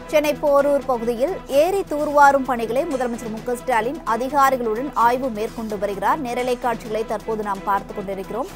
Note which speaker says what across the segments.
Speaker 1: சென்னை போரூர் பகுதியில் ஏரி தூர்வாரும் பணிகளை முதலமைச்சர் மு க ஸ்டாலின் அதிகாரிகளுடன் ஆய்வு மேற்கொண்டு வருகிறார் நேரலை காட்சிகளை தற்போது நாம் பார்த்துக் கொண்டிருக்கிறோம்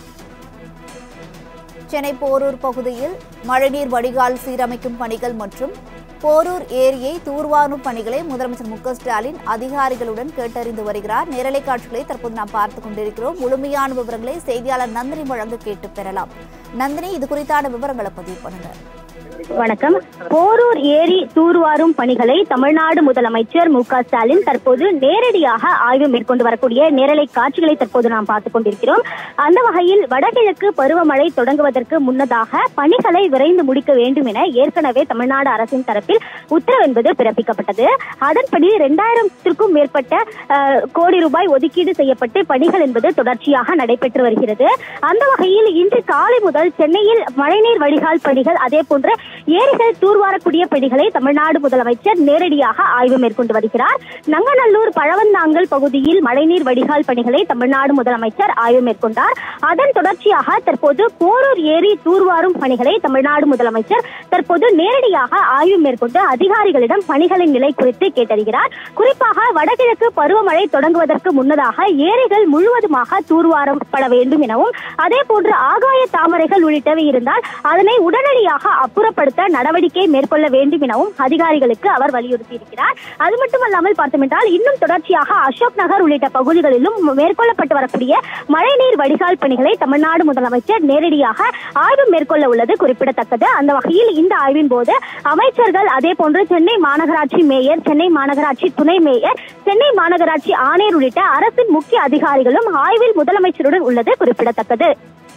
Speaker 1: சென்னை போரூர் பகுதியில் மழைநீர் வடிகால் சீரமைக்கும் பணிகள் மற்றும் போரூர் ஏரியை தூர்வாரும் பணிகளை முதலமைச்சர் மு க ஸ்டாலின் அதிகாரிகளுடன் கேட்டறிந்து வருகிறார் நேரலை காட்சிகளை தற்போது நாம் பார்த்துக் கொண்டிருக்கிறோம் முழுமையான விவரங்களை செய்தியாளர் நந்தினி வழங்க கேட்டு பெறலாம் நந்தினி இது குறித்தான விவரங்களை பதிவு பண்ணுங்க
Speaker 2: வணக்கம் போரூர் ஏரி தூர்வாரும் பணிகளை தமிழ்நாடு முதலமைச்சர் மு க ஸ்டாலின் தற்போது நேரடியாக ஆய்வு மேற்கொண்டு வரக்கூடிய நேரலை காட்சிகளை தற்போது நாம் பார்த்துக் கொண்டிருக்கிறோம் அந்த வகையில் வடகிழக்கு பருவமழை தொடங்குவதற்கு முன்னதாக பணிகளை விரைந்து முடிக்க வேண்டும் என ஏற்கனவே தமிழ்நாடு அரசின் தரப்பில் உத்தரவு என்பது பிறப்பிக்கப்பட்டது அதன்படி இரண்டாயிரத்திற்கும் மேற்பட்ட அஹ், கோடி ரூபாய் ஒதுக்கீடு செய்யப்பட்டு பணிகள் என்பது தொடர்ச்சியாக நடைபெற்று வருகிறது அந்த வகையில் இன்று காலை முதல் சென்னையில் மழைநீர் வடிகால் பணிகள் அதே போன்று ஏரிகள் தூர்வாரக்கூடிய பணிகளை தமிழ்நாடு முதலமைச்சர் நேரடியாக ஆய்வு மேற்கொண்டு வருகிறார் நங்கநல்லூர் பழவந்தாங்கல் பகுதியில் மழைநீர் வடிகால் பணிகளை தமிழ்நாடு முதலமைச்சர் ஆய்வு மேற்கொண்டார் அதன் தொடர்ச்சியாக தற்போது போரூர் ஏரி தூர்வாரும் பணிகளை தமிழ்நாடு முதலமைச்சர் தற்போது நேரடியாக ஆய்வு மேற்கொண்டு அதிகாரிகளிடம் பணிகளின் நிலை குறித்து கேட்டறிகிறார் குறிப்பாக வடகிழக்கு பருவமழை தொடங்குவதற்கு முன்னதாக ஏரிகள் முழுவதுமாக தூர்வாரப்பட வேண்டும் எனவும் அதே போன்று ஆகாய தாமரைகள் உள்ளிட்டவை இருந்தால் அதனை உடனடியாக அப்புறப்படுத்த நடவடிக்கை மேற்கொள்ள வேண்டும் எனவும் அதிகாரிகளுக்கு அவர் வலியுறுத்தியிருக்கிறார் அது மட்டுமல்லாமல் பார்த்தோமென்றால் இன்னும் தொடர்ச்சியாக அசோக் நகர் உள்ளிட்ட பகுதிகளிலும் மேற்கொள்ளப்பட்டு வரக்கூடிய மழைநீர் வடிகால் பணிகளை தமிழ்நாடு முதலமைச்சர் நேரடியாக ஆய்வு மேற்கொள்ள உள்ளது குறிப்பிடத்தக்கது அந்த வகையில் இந்த ஆய்வின் போது அமைச்சர்கள் அதே போன்று சென்னை மாநகராட்சி மேயர் சென்னை மாநகராட்சி துணை மேயர் சென்னை மாநகராட்சி ஆணையர் உள்ளிட்ட அரசின் முக்கிய அதிகாரிகளும் ஆய்வில் முதலமைச்சருடன் உள்ளது குறிப்பிடத்தக்கது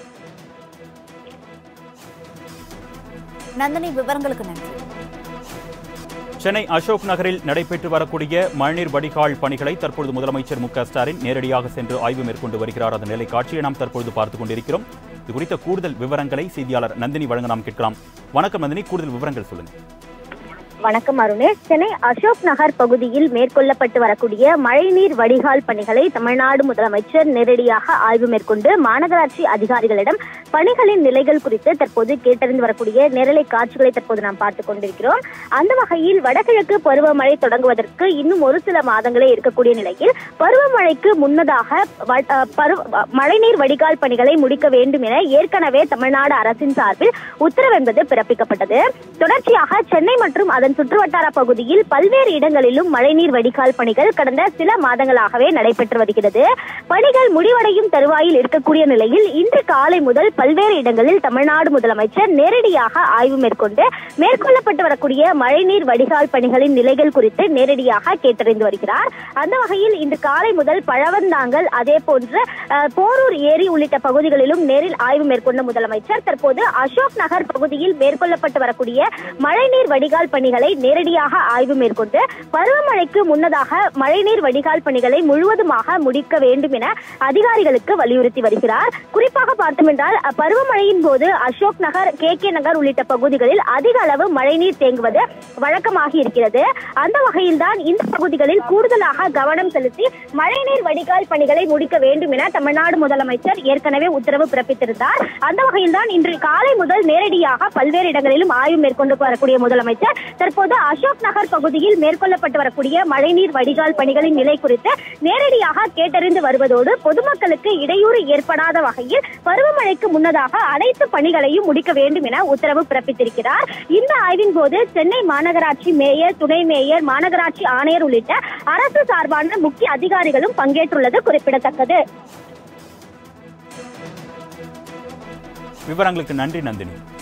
Speaker 1: நந்தினி விவரங்களுக்கு நன்றி
Speaker 3: சென்னை அசோக் நகரில் நடைபெற்று வரக்கூடிய மழைநீர் வடிகால் பணிகளை தற்பொழுது முதலமைச்சர் மு க ஸ்டாலின் நேரடியாக சென்று ஆய்வு மேற்கொண்டு வருகிறார் அதன் நிலை காட்சியை நாம் தற்பொழுது பார்த்துக் கொண்டிருக்கிறோம் இது குறித்த கூடுதல் விவரங்களை செய்தியாளர் நந்தினி வழங்க நாம் கேட்கலாம் வணக்கம் நந்தினி கூடுதல் விவரங்கள் சொல்லுங்க
Speaker 2: வணக்கம் அருணேஷ் சென்னை அசோக் நகர் பகுதியில் மேற்கொள்ளப்பட்டு வரக்கூடிய மழைநீர் வடிகால் பணிகளை தமிழ்நாடு முதலமைச்சர் நேரடியாக ஆய்வு மேற்கொண்டு மாநகராட்சி அதிகாரிகளிடம் பணிகளின் நிலைகள் குறித்து தற்போது கேட்டறிந்து வரக்கூடிய நேரலை காட்சிகளை தற்போது நாம் பார்த்துக் கொண்டிருக்கிறோம் அந்த வகையில் வடகிழக்கு பருவமழை தொடங்குவதற்கு இன்னும் ஒரு சில மாதங்களே இருக்கக்கூடிய நிலையில் பருவமழைக்கு முன்னதாக வ- அஹ் பருவ- மழைநீர் வடிகால் பணிகளை முடிக்க வேண்டும் என ஏற்கனவே தமிழ்நாடு அரசின் சார்பில் உத்தரவு என்பது பிறப்பிக்கப்பட்டது தொடர்ச்சியாக சென்னை மற்றும் அதன் சுற்றுவட்டார பகுதியில் பல்வேறு இடங்களிலும் மழைநீர் வடிகால் பணிகள் கடந்த சில மாதங்களாகவே நடைபெற்று வருகிறது பணிகள் முடிவடையும் தருவாயில் இருக்கக்கூடிய நிலையில் இன்று காலை முதல் பல்வேறு இடங்களில் தமிழ்நாடு முதலமைச்சர் நேரடியாக ஆய்வு மேற்கொண்டு மேற்கொள்ளப்பட்டு வரக்கூடிய மழைநீர் வடிகால் பணிகளின் நிலைகள் குறித்து நேரடியாக கேட்டறிந்து வருகிறார் அந்த வகையில் இன்று காலை முதல் பழவந்தாங்கல் அதே போன்று அஹ், போரூர் ஏரி உள்ளிட்ட பகுதிகளிலும் நேரில் ஆய்வு மேற்கொண்ட முதலமைச்சர் தற்போது அசோக் நகர் பகுதியில் மேற்கொள்ளப்பட்டு வரக்கூடிய மழைநீர் வடிகால் பணிகளை நேரடியாக ஆய்வு மேற்கொண்டு பருவமழைக்கு முன்னதாக மழைநீர் வடிகால் பணிகளை முழுவதுமாக முடிக்க வேண்டும் என அதிகாரிகளுக்கு வலியுறுத்தி வருகிறார் குறிப்பாக பார்த்தோம் என்றால் அஹ், பருவமழையின் போது அசோக் நகர் கே கே நகர் உள்ளிட்ட பகுதிகளில் அதிக அளவு மழைநீர் தேங்குவது வழக்கமாகி இருக்கிறது அந்த வகையில்தான் இந்த பகுதிகளில் கூடுதலாக கவனம் செலுத்தி மழைநீர் வடிகால் பணிகளை முடிக்க வேண்டும் என தமிழ்நாடு முதலமைச்சர் ஏற்கனவே உத்தரவு பிறப்பித்திருந்தார் அந்த வகையில்தான் இன்று காலை முதல் நேரடியாக பல்வேறு இடங்களிலும் ஆய்வு மேற்கொண்டு வரக்கூடிய முதலமைச்சர் தற்போது அசோக் நகர் பகுதியில் மேற்கொள்ளப்பட்டு வரக்கூடிய மழைநீர் வடிகால் பணிகளின் நிலை குறித்து நேரடியாக கேட்டறிந்து வருவதோடு பொதுமக்களுக்கு இடையூறு ஏற்படாத வகையில் பருவமழைக்கு முன்னதாக அனைத்து பணிகளையும் முடிக்க வேண்டும் என உத்தரவு பிறப்பித்திருக்கிறார் இந்த ஆய்வின் போது சென்னை மாநகராட்சி மேயர் துணை மேயர் மாநகராட்சி ஆணையர் உள்ளிட்ட அரசு சார்பான முக்கிய அதிகாரிகளும் பங்கேற்றுள்ளது குறிப்பிடத்தக்கது
Speaker 3: விவரங்களுக்கு நன்றி நந்தினி